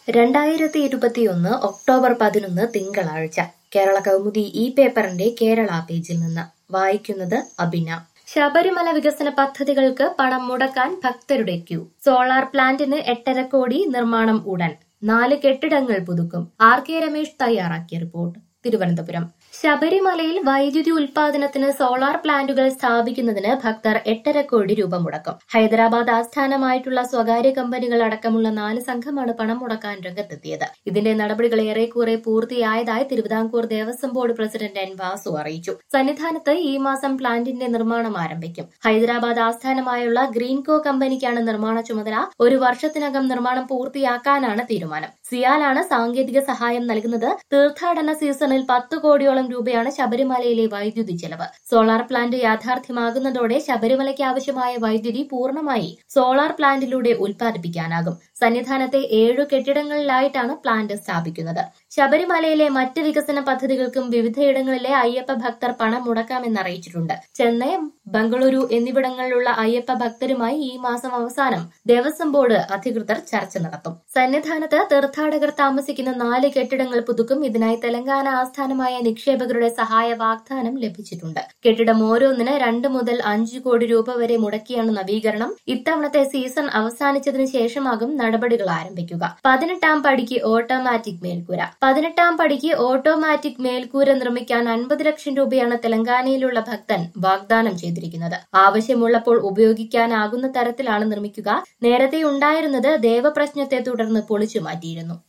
രണ്ടായിരത്തി ഇരുപത്തിയൊന്ന് ഒക്ടോബർ പതിനൊന്ന് തിങ്കളാഴ്ച കേരള കൗമുദി ഈ പേപ്പറിന്റെ കേരള പേജിൽ നിന്ന് വായിക്കുന്നത് അബിന ശബരിമല വികസന പദ്ധതികൾക്ക് പണം മുടക്കാൻ ഭക്തരുടെ ക്യൂ സോളാർ പ്ലാന്റിന് എട്ടര കോടി നിർമ്മാണം ഉടൻ നാല് കെട്ടിടങ്ങൾ പുതുക്കും ആർ കെ രമേശ് തയ്യാറാക്കിയ റിപ്പോർട്ട് തിരുവനന്തപുരം ശബരിമലയിൽ വൈദ്യുതി ഉൽപാദനത്തിന് സോളാർ പ്ലാന്റുകൾ സ്ഥാപിക്കുന്നതിന് ഭക്തർ എട്ടര കോടി രൂപ മുടക്കും ഹൈദരാബാദ് ആസ്ഥാനമായിട്ടുള്ള സ്വകാര്യ കമ്പനികൾ അടക്കമുള്ള നാല് സംഘമാണ് പണം മുടക്കാൻ രംഗത്തെത്തിയത് ഇതിന്റെ നടപടികൾ ഏറെക്കുറെ പൂർത്തിയായതായി Thiruvithamkoor Devaswom board president N Vasu അറിയിച്ചു സന്നിധാനത്ത് ഈ മാസം പ്ലാന്റിന്റെ നിർമ്മാണം ആരംഭിക്കും ഹൈദരാബാദ് ആസ്ഥാനമായുള്ള ഗ്രീൻകോ കമ്പനിക്കാണ് നിർമ്മാണ ചുമതല ഒരു വർഷത്തിനകം നിർമ്മാണം പൂർത്തിയാക്കാനാണ് തീരുമാനം സിയാലാണ് സാങ്കേതിക സഹായം നൽകുന്നത് തീർത്ഥാടന സീസണിൽ പത്ത് കോടിയോളം രൂപയാണ് ശബരിമലയിലെ വൈദ്യുതി ചെലവ് സോളാർ പ്ലാന്റ് യാഥാർത്ഥ്യമാകുന്നതോടെ ശബരിമലയ്ക്ക് ആവശ്യമായ വൈദ്യുതി പൂർണ്ണമായി സോളാർ പ്ലാന്റിലൂടെ ഉൽപ്പാദിപ്പിക്കാനാകും സന്നിധാനത്തെ ഏഴു കെട്ടിടങ്ങളിലായിട്ടാണ് പ്ലാന്റ് സ്ഥാപിക്കുന്നത് ശബരിമലയിലെ മറ്റ് വികസന പദ്ധതികൾക്കും വിവിധയിടങ്ങളിലെ അയ്യപ്പ ഭക്തർ പണം മുടക്കാമെന്ന് അറിയിച്ചിട്ടുണ്ട് ചെന്നൈ ബംഗളൂരു എന്നിവിടങ്ങളിലുള്ള അയ്യപ്പ ഭക്തരുമായി ഈ മാസം അവസാനം ദേവസ്വം ബോർഡ് അധികൃതർ ചർച്ച നടത്തും സന്നിധാനത്ത് തീർത്ഥാടകർ താമസിക്കുന്ന നാല് കെട്ടിടങ്ങൾ പുതുക്കും ഇതിനായി തെലങ്കാന ആസ്ഥാനമായ നിക്ഷേപകരുടെ സഹായ വാഗ്ദാനം ലഭിച്ചിട്ടുണ്ട് കെട്ടിടം ഓരോന്നിന് രണ്ട് മുതൽ അഞ്ച് കോടി രൂപ വരെ മുടക്കിയാണ് നവീകരണം ഇത്തവണത്തെ സീസൺ അവസാനിച്ചതിനു ശേഷമാകും നടപടികൾ ആരംഭിക്കുക പതിനെട്ടാം പടിക്ക് ഓട്ടോമാറ്റിക് മേൽക്കൂര പതിനെട്ടാം പടിക്ക് ഓട്ടോമാറ്റിക് മേൽക്കൂര നിർമ്മിക്കാൻ അൻപത് ലക്ഷം രൂപയാണ് തെലങ്കാനയിലുള്ള ഭക്തൻ വാഗ്ദാനം ചെയ്തിരിക്കുന്നത് ആവശ്യമുള്ളപ്പോൾ ഉപയോഗിക്കാനാകുന്ന തരത്തിലാണ് നിർമ്മിക്കുക നേരത്തെ ഉണ്ടായിരുന്നത് ദേവപ്രശ്നത്തെ തുടർന്ന് പൊളിച്ചു മാറ്റിയിരുന്നു